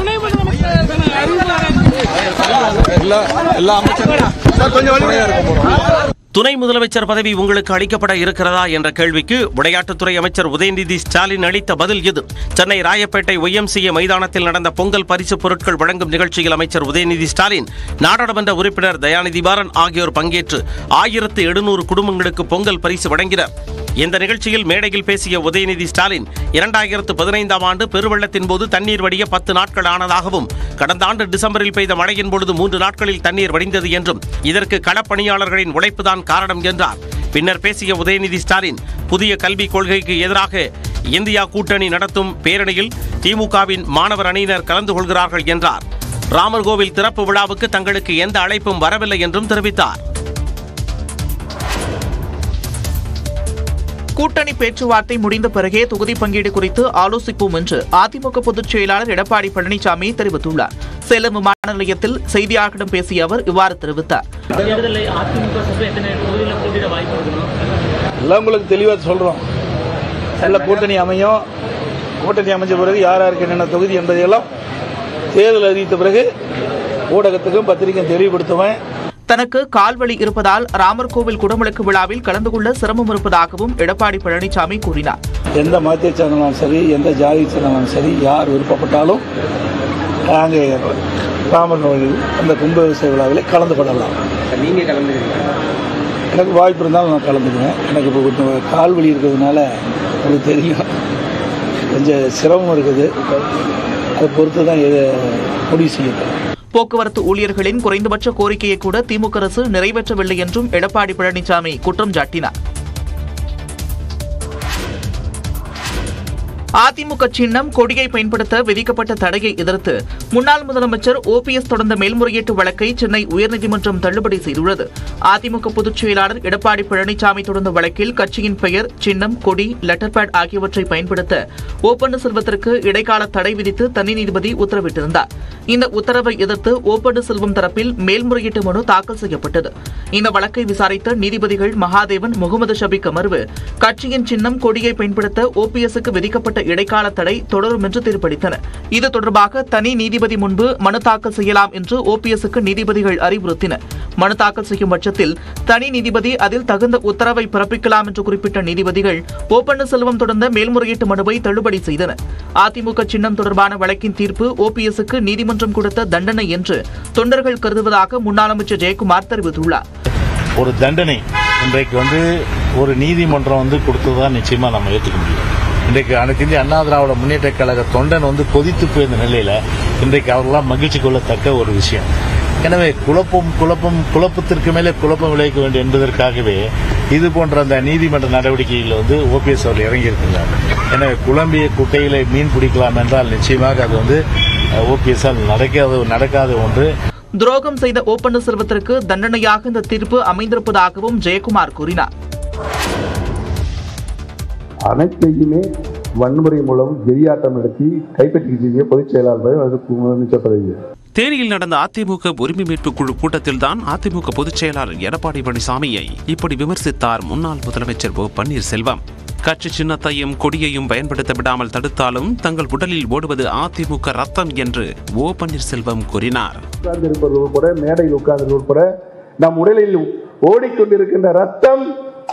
துணை முதலமைச்சர் எல்லா எல்லா அமைச்சரும் சார் கொஞ்சம் வலிமையா இருக்க போறோம் துணை முதலமைச்சர் பதவி உங்களுக்கு அளிக்கப்பட இருக்கிறதா என்ற கேள்விக்கு விளையாட்டுத்துறை அமைச்சர் உதயநிதி ஸ்டாலின் அளித்த பதில் இது சென்னை ராயப்பேட்டை ஒய்எம்சிஏ மைதானத்தில் நடந்த பொங்கல் பரிசு பொருட்கள் வழங்கும் நிகழ்ச்சியில் அமைச்சர் உதயநிதி ஸ்டாலின் நாடாளுமன்ற உறுப்பினர் தயாநிதி மாறன் ஆகியோர் பங்கேற்று ஆயிரத்து எழுநூறு குடும்பங்களுக்கு பொங்கல் பரிசு வழங்கினர் இந்த நிகழ்ச்சியில் மேடையில் பேசிய உதயநிதி ஸ்டாலின் இரண்டாயிரத்து பதினைந்தாம் ஆண்டு பெருவெள்ளத்தின் போது தண்ணீர் வடிய பத்து நாட்கள் ஆனதாகவும் கடந்த ஆண்டு டிசம்பரில் பெய்த மழையின் பொழுது மூன்று நாட்களில் தண்ணீர் வடிந்தது என்றும் இதற்கு களப்பணியாளர்களின் உழைப்புதான் காரணம் என்றார் பின்னர் பேசிய உதயநிதி ஸ்டாலின் புதிய கல்விக் கொள்கைக்கு எதிராக இந்தியா கூட்டணி நடத்தும் பேரணியில் திமுகவின் மாணவர் அணியினர் கலந்து கொள்கிறார்கள் என்றார் ராமர் கோவில் திறப்பு விழாவுக்கு தங்களுக்கு எந்த அழைப்பும் வரவில்லை என்றும் தெரிவித்தார் கூட்டணி பேச்சுவார்த்தை முடிந்த பிறகே தொகுதி பங்கீடு குறித்து ஆலோசிப்போம் என்று அதிமுக பொதுச் செயலாளர் எடப்பாடி பழனிசாமி தெரிவித்துள்ளார் சேலம் விமான நிலையத்தில் செய்தியாளர்களிடம் பேசிய அவர் இவ்வாறு தெரிவித்தார் தேர்தலில் அதிமுக சார்பில் எத்தனை தொகுதியில் போட்டியிட வாய்ப்பு இருக்கணும் எல்லாம் உங்களுக்கு தெளிவாக சொல்கிறோம் நல்ல கூட்டணி அமையும் கூட்டணி அமைஞ்ச பிறகு யார் யாருக்கு என்னென்ன தொகுதி என்பதையெல்லாம் தேர்தல் அறிவித்த பிறகு ஊடகத்துக்கும் பத்திரிகையும் தெளிவுபடுத்துவேன் தனக்கு கால்வலி இருப்பதால் ராமர் கோவில் குடமுழுக்கு விழாவில் கலந்து கொள்ள சிரமம் இருப்பதாகவும் எடப்பாடி பழனிசாமி கூறினார் எந்த மதத்தை சேர்ந்தாலும் சரி எந்த ஜாதியை சேர்ந்தாலும் சரி யார் விருப்பப்பட்டாலும் நாங்கள் ராமர் கோவில் அந்த கும்பாபிஷேக விழாவில் கலந்து கொள்ளலாம் நீங்க கலந்துக்கிறீங்க எனக்கு வாய்ப்பு இருந்தாலும் நான் கலந்துக்குவேன் எனக்கு இப்போ கொஞ்சம் கால் வலி இருக்கிறதுனால உங்களுக்கு தெரியும் கொஞ்சம் சிரமம் இருக்குது அதை பொறுத்து தான் எது முடிவு செய்யப்படும் போக்குவரத்து ஊழியர்களின் குறைந்தபட்ச கோரிக்கையை கூட திமுக அரசு நிறைவேற்றவில்லை என்றும் எடப்பாடி பழனிசாமி குற்றம் சாட்டினார் அதிமுக சின்னம் கொடியை பயன்படுத்த விதிக்கப்பட்ட தடையை எதிர்த்து முன்னாள் முதலமைச்சர் ஓபிஎஸ் தொடர்ந்த மேல்முறையீட்டு வழக்கை சென்னை உயர்நீதிமன்றம் தள்ளுபடி செய்துள்ளது அதிமுக பொதுச் செயலாளர் எடப்பாடி பழனிசாமி தொடர்ந்த வழக்கில் கட்சியின் பெயர் சின்னம் கொடி லெட்டர் பேட் ஆகியவற்றை பயன்படுத்த ஓ பன்னீர்செல்வத்திற்கு இடைக்கால தடை விதித்து தனி நீதிபதி உத்தரவிட்டிருந்தார் இந்த உத்தரவை எதிர்த்து ஓ பன்னீர்செல்வம் தரப்பில் மேல்முறையீட்டு மனு தாக்கல் செய்யப்பட்டது இந்த வழக்கை விசாரித்த நீதிபதிகள் மகாதேவன் முகமது ஷபிக் அமர்வு கட்சியின் சின்னம் கொடியை பயன்படுத்த ஓபிஎஸ்க்கு விதிக்கப்பட்ட இடைக்கால தடை தொடரும் என்று தீர்ப்பளித்தனர் இது தொடர்பாக தனி நீதிபதி முன்பு மனு தாக்கல் செய்யலாம் என்று ஓபிஎஸ்க்கு நீதிபதிகள் அறிவுறுத்தினர் மனு தாக்கல் செய்யும் பட்சத்தில் தனி நீதிபதி அதில் தகுந்த உத்தரவை பிறப்பிக்கலாம் என்று குறிப்பிட்ட நீதிபதிகள் ஓ பன்னீர்செல்வம் தொடர்ந்த மேல்முறையீட்டு மனுவை தள்ளுபடி செய்தனர் அதிமுக சின்னம் தொடர்பான வழக்கின் தீர்ப்பு ஓபிஎஸ்க்கு நீதிமன்றம் கொடுத்த தண்டனை என்று தொண்டர்கள் கருதுவதாக முன்னாள் அமைச்சர் ஜெயக்குமார் தெரிவித்துள்ளார் ஒரு தண்டனை இன்றைக்கு வந்து ஒரு நீதிமன்றம் வந்து கொடுத்ததா நிச்சயமா நம்ம ஏற்றுக்க முடியும் இன்றைக்கு அனைத்து இந்திய அண்ணா திராவிட முன்னேற்ற கழக தொண்டன் வந்து கொதித்து போயிருந்த நிலையில இன்றைக்கு அவர்களாம் மகிழ்ச்சி கொள்ளத்தக்க ஒரு விஷயம் எனவே குழப்பம் குழப்பம் குழப்பத்திற்கு மேலே குழப்பம் விளைவிக்க வேண்டும் என்பதற்காகவே இது போன்ற அந்த நீதிமன்ற நடவடிக்கைகளில் வந்து ஓபிஎஸ் அவர்கள் இறங்கியிருக்கிறார் எனவே குழம்பிய குட்டையில மீன் பிடிக்கலாம் என்றால் நிச்சயமாக அது வந்து ஓபிஎஸ் நடக்காத நடக்காத ஒன்று துரோகம் செய்த ஓ பன்னீர்செல்வத்திற்கு தண்டனையாக இந்த தீர்ப்பு அமைந்திருப்பதாகவும் ஜெயக்குமார் கூறினார் அனைத்தையுமே வன்முறை மூலம் வெறியாட்டம் நடத்தி கைப்பற்றிய பொதுச் செயலாளர் அதுக்கு முதலமைச்சர் பதவி தேனியில் நடந்த அதிமுக உரிமை மீட்பு குழு கூட்டத்தில்தான் அதிமுக பொதுச் செயலாளர் எடப்பாடி பழனிசாமியை இப்படி விமர்சித்தார் முன்னாள் முதலமைச்சர் ஓ பன்னீர்செல்வம் கட்சி சின்னத்தையும் கொடியையும் பயன்படுத்த விடாமல் தடுத்தாலும் தங்கள் உடலில் ஓடுவது அதிமுக ரத்தம் என்று ஓ பன்னீர்செல்வம் கூறினார் உட்கார்ந்திருப்பது உட்பட மேடையில் உட்கார்ந்தது உட்பட நம் உடலில் ஓடிக்கொண்டிருக்கின்ற ரத்தம்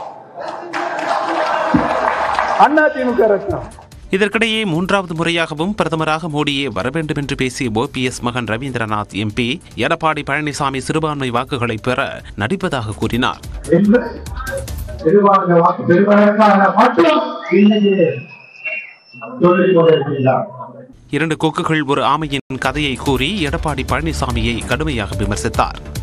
அதிமுக ரத்தம் இதற்கிடையே மூன்றாவது முறையாகவும் பிரதமராக மோடியே வர வேண்டும் என்று பேசிய ஓபிஎஸ் மகன் ரவீந்திரநாத் எம்பி எடப்பாடி பழனிசாமி சிறுபான்மை வாக்குகளை பெற நடிப்பதாக கூறினார் பெரும்பான்மை வாக்கு பெரும்பான்மையான மட்டும் இன்னைக்கு சொல்லிக் கொண்டிருக்கிறார் இரண்டு கொக்குகள் ஒரு ஆமையின் கதையை கூறி எடப்பாடி பழனிசாமியை கடுமையாக விமர்சித்தார்